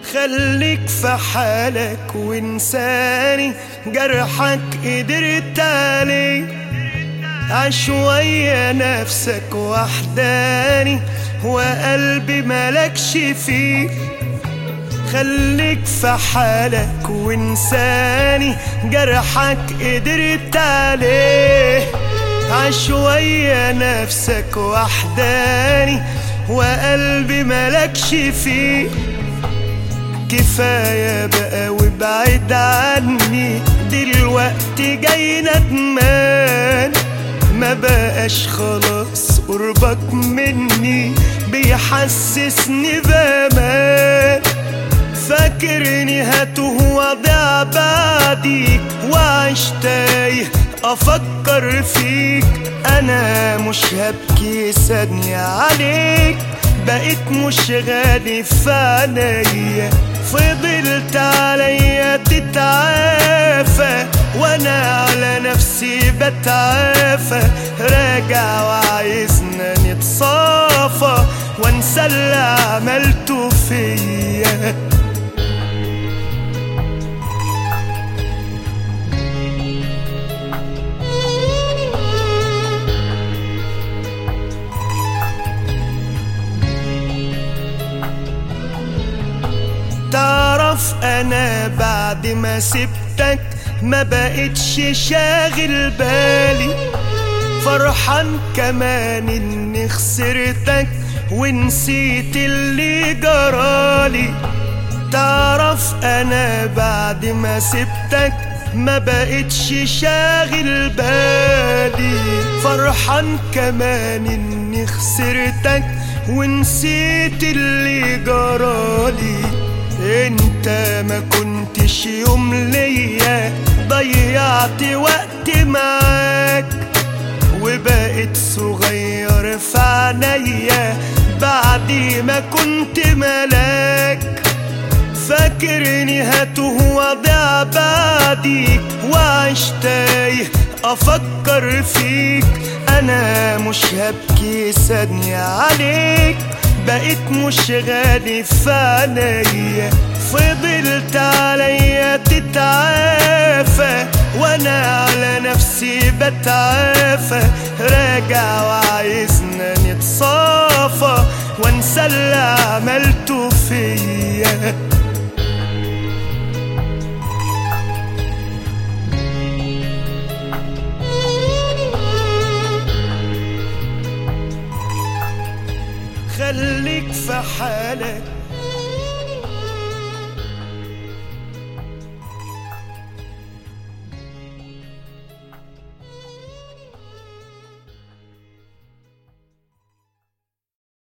خليك في حالك وانساني جرحك قدرت عليه عشوية نفسك وحداني وقلبي ملكش فيه خليك في حالك وانساني جرحك قدرت عليه عشوية نفسك وحداني وقلبي ملكش فيه كفاية بقى وابعد عني دلوقتي جاي ندمان ما بقاش خلاص قربك مني بيحسسني بامان فاكرني هتوه وضع بعديك وعيش تايه افكر فيك انا مش هبكي ثانية عليك بقيت مش غالي في عينيا فضلت عليا تتعافى وانا على نفسي بتعافى راجع وعايزنا نتصافى وانسى اللي عملته فيا تعرف انا بعد ما سبتك ما بقتش شاغل بالي فرحان كمان اني خسرتك ونسيت اللي جرالي تعرف انا بعد ما سبتك ما بقتش شاغل بالي فرحان كمان اني خسرتك ونسيت اللي جرالي انت ما كنتش يوم ليا ضيعت وقت معاك وبقيت صغير في عينيا بعد ما كنت ملاك فاكرني هتوه وضع بعديك وعيش تايه افكر فيك انا مش هبكي ثانية عليك بقيت مش غالي في عينيا فضلت عليا تتعافى وانا على نفسي بتعافى راجع وعايزنا نتصافى وانسى اللي عملته فيا خليك في حالك